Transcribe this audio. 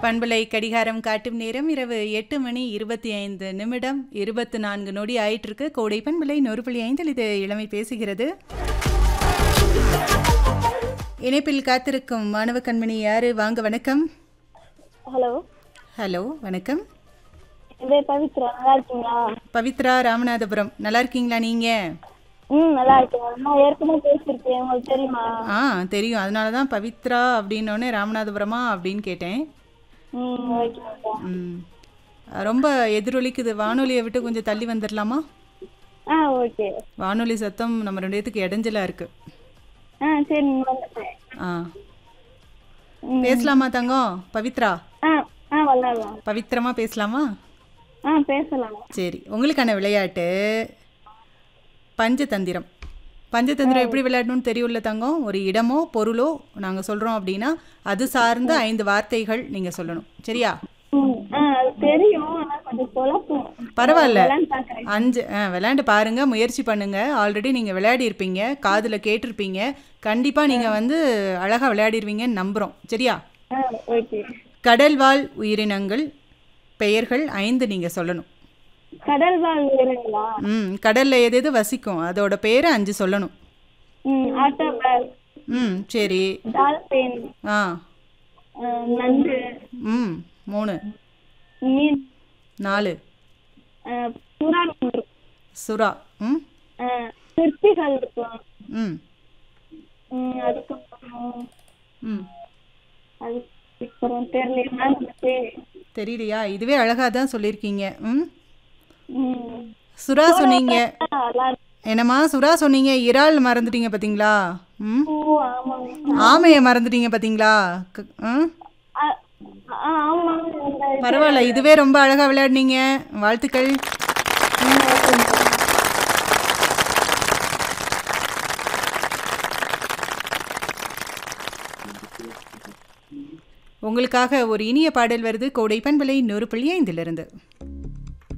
பண்பலை கடிகாரம் காட்டும் நேரம் இரவு எட்டு மணி இருபத்தி ஐந்து நிமிடம் இருபத்தி நான்கு நொடி ஆயிட்டு இருக்கு கோடை பண்பலை நூறு புள்ளி ஐந்தில் இது இளமை பேசுகிறது இணைப்பில் காத்திருக்கும் மாணவ கண்மணி யாரு வாங்க வணக்கம் ஹலோ ஹலோ வணக்கம் என் பேர் பவித்ரா நல்லா இருக்கீங்களா பவித்ரா ராமநாதபுரம் நல்லா இருக்கீங்களா நீங்க ம் நல்லா இருக்கேன் நான் ஏற்கனவே பேசியிருக்கேன் உங்களுக்கு தெரியுமா ஆ தெரியும் அதனால தான் பவித்ரா அப்படின்னோடனே ராமநாதபுரமா அப்படின்னு கேட்டேன் ம் ஓகே ம் ரொம்ப எதிரொலிக்குது வானொலியை விட்டு கொஞ்சம் தள்ளி வந்துடலாமா ஆ ஓகே வானொலி சத்தம் நம்ம ரெண்டு பேத்துக்கு இடைஞ்சலா இருக்கு ஆ சரி நீங்கள் வந்துட்டேன் ஆ பேசலாமா தங்கம் பவித்ரா ஆ ஆ விளாடலாம் பவித்திரமா பேசலாமா ஆ பேசலாம் சரி உங்களுக்கான விளையாட்டு பஞ்சதந்திரம் பஞ்சதந்திரம் எப்படி விளையாடணும்னு தெரியும்ல தங்கம் ஒரு இடமோ பொருளோ நாங்கள் சொல்கிறோம் அப்படின்னா அது சார்ந்த ஐந்து வார்த்தைகள் நீங்கள் சொல்லணும் சரியா ம் ஆ அது தெரியும் ஆனால் கொஞ்சம் குழப்பம் பரவாயில்ல விளாண்டு பார்க்குறேன் அஞ்சு ஆ விளையாண்டு பாருங்க முயற்சி பண்ணுங்க ஆல்ரெடி நீங்கள் விளையாடி இருப்பீங்க காதில் கேட்டிருப்பீங்க கண்டிப்பாக நீங்கள் வந்து அழகாக விளையாடிருவீங்கன்னு நம்புகிறோம் சரியா ஆ ஓகே கடல்வாழ் உயிரினங்கள் பெயர்கள் ஐந்து நீங்கள் சொல்லணும் கடல் வாழ் உயிரினங்களா ம் கடலில் எது எது வசிக்கும் அதோட பேரை அஞ்சு சொல்லணும் ம் ஆட்டோ பேக் ம் சரி டால்பின் ஆ நண்டு ம் மூணு மீன் நாலு ஆ, புறா இருக்கும் சுறா ம் ஆ, சிற்பிகள் இருக்கும் ம் ம் அதுக்கப்புறம் ம் அதுக்கப்புறம் தெரியல தெரியலையா இதுவே அழகாக தான் சொல்லியிருக்கீங்க ம் ம் சுறா சொன்னீங்க நல்லா இருக்கும். என்னம்மா சுறா சொன்னீங்க இறால் மறந்துட்டீங்க பார்த்தீங்களா ம் ஓ ஆமாங்க ஆமையை மறந்துட்டீங்க பார்த்தீங்களா க- ம் ஆ, ஆ, ஆமாங்க இந்த இது- பரவாயில்ல இதுவே ரொம்ப அழகாக விளையாடுனீங்க வாழ்த்துக்கள் ம், ஓகேங்க. உங்களுக்காக ஒரு இனிய பாடல் வருது கோடை பண்பலை நூறு புள்ளி ஐந்திலிருந்து